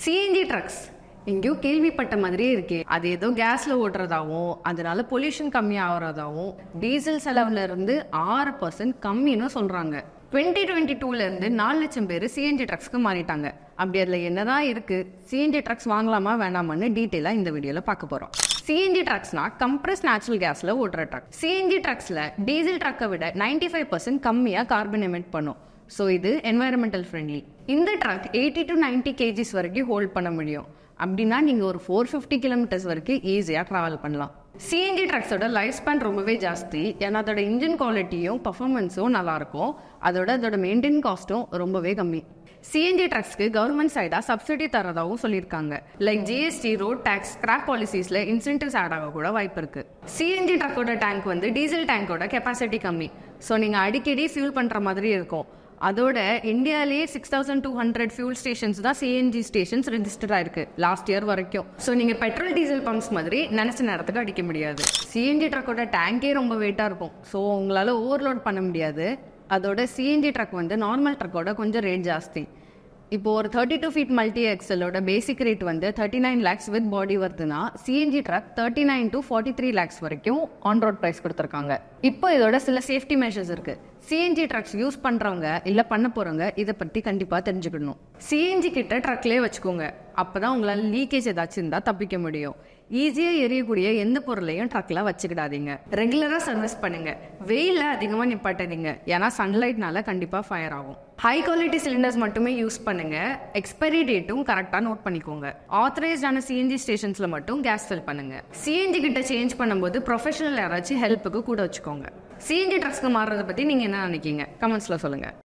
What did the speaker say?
CNG drugs எங்கேயோ கேள்விப்பட்ட மாதிரியே இருக்கே அது ஏதோ கேஸ்ல ஓட்டுறதாவும் அதனால பொல்யூஷன் கம்மி ஆகுறதாவும் டீசல் செலவுல இருந்து ஆறு பர்சன்ட் கம்மின்னு சொல்றாங்க டுவெண்ட்டி டுவெண்ட்டி டூல இருந்து நாலு லட்சம் பேர் சிஎன்ஜி ட்ரக்ஸ்க்கு மாறிட்டாங்க அப்படி அதுல என்னதான் இருக்கு சிஎன்ஜி ட்ரக்ஸ் வாங்கலாமா வேண்டாமான்னு டீட்டெயிலா இந்த வீடியோல பார்க்க போறோம் சிஎன்ஜி ட்ரக்ஸ்னா கம்ப்ரஸ் நேச்சுரல் கேஸ்ல ஓட்டுற ட்ரக் சிஎன்ஜி ட்ரக்ஸ்ல டீசல் ட்ரக்கை விட 95% ஃபைவ் பர்சன்ட் கம்மியா கார்பன் எமிட் பண்ணும் ஸோ இது என்வாயரமெண்டல் ஃப்ரெண்ட்லி இந்த ட்ரக் எயிட்டி டு 90 கேஜிஸ் வரைக்கும் ஹோல்ட் பண்ண முடியும் அப்படின்னா நீங்கள் ஒரு ஃபோர் ஃபிஃப்டி கிலோமீட்டர்ஸ் வரைக்கும் ஈஸியாக ட்ராவல் பண்ணலாம் சிஎன்ஜி ட்ரக்ஸோட லைஃப் ஸ்பேன் ரொம்பவே ஜாஸ்தி ஏன்னா அதோட இன்ஜின் குவாலிட்டியும் பர்ஃபார்மன்ஸும் நல்லாயிருக்கும் அதோட அதோட மெயின்டைன் காஸ்ட்டும் ரொம்பவே கம்மி சிஎன்ஜி ட்ரக்ஸ்க்கு கவர்மெண்ட் சைடாக சப்சிடி தரதாகவும் சொல்லியிருக்காங்க like GST road tax scrap பாலிசிஸில் இன்சென்டிவ்ஸ் ஆட் ஆக கூட வாய்ப்பு இருக்கு சிஎன்ஜி ட்ரக்கோட டேங்க் வந்து டீசல் டேங்கோட கெப்பாசிட்டி கம்மி ஸோ நீங்கள் அடிக்கடி ஃபியூல் பண்ணுற மாதிரி இருக்கும் அதோட இந்தியாலேயே six thousand two hundred fuel stations தான் சிஎன்ஜி ஸ்டேஷன்ஸ் ரெஜிஸ்டர் ஆயிருக்கு லாஸ்ட் இயர் வரைக்கும் ஸோ நீங்கள் பெட்ரோல் டீசல் பம்ப்ஸ் மாதிரி நினச்ச நேரத்துக்கு அடிக்க முடியாது சிஎன்ஜி ட்ரக்கோட டேங்கே ரொம்ப வெயிட்டாக இருக்கும் ஸோ உங்களால் ஓவர்லோட் பண்ண முடியாது அதோட சிஎன்ஜி ட்ரக் வந்து நார்மல் ட்ரக்கோட கொஞ்சம் ரேட் ஜாஸ்தி இப்போ ஒரு தேர்ட்டி டூ ஃபீட் மல்டி எக்ஸலோட பேசிக் ரேட் வந்து thirty nine lakhs with body வருதுன்னா CNG truck thirty nine to forty three lakhs வரைக்கும் ஆன் ரோட் ப்ரைஸ் கொடுத்துருக்காங்க இப்போ இதோட சில சேஃப்டி மெஷர்ஸ் இருக்கு சிஎன்ஜி ட்ரக்ஸ் யூஸ் பண்றவங்க இல்ல பண்ண போறவங்க இதை பத்தி கண்டிப்பா தெரிஞ்சுக்கணும் சிஎன்ஜி கிட்ட ட்ரக்லேயே வச்சுக்கோங்க அப்பதான் உங்களால லீக்கேஜ் ஏதாச்சும் இருந்தா தப்பிக்க முடியும் ஈஸியா எரியக்கூடிய எந்த பொருளையும் ட்ரக்ல வச்சுக்கிடாதீங்க ரெகுலரா சர்வீஸ் பண்ணுங்க வெயில அதிகமா நிப்பாட்டாதீங்க ஏன்னா சன்லைட்னால கண்டிப்பா ஃபயர் ஆகும் ஹை குவாலிட்டி சிலிண்டர்ஸ் மட்டுமே யூஸ் பண்ணுங்க எக்ஸ்பைரி டேட்டும் கரெக்டாக நோட் பண்ணிக்கோங்க ஆத்தரைஸ்டான சிஎன்ஜி ஸ்டேஷன்ஸ்ல மட்டும் கேஸ் ஃபில் பண்ணுங்க சிஎன்ஜி கிட்ட சேஞ்ச் பண்ணும்போது ப்ரொஃபஷனல் யாராச்சும் ஹெல்ப்புக்கு கூட வச்சுக்கோங்க சிஎன்ஜி ட்ரக்ஸ்க்கு மாறுறதை பத்தி நீங்க என்ன நினைக்கீங்க கமெண்ட்ஸ்ல சொல்லுங்க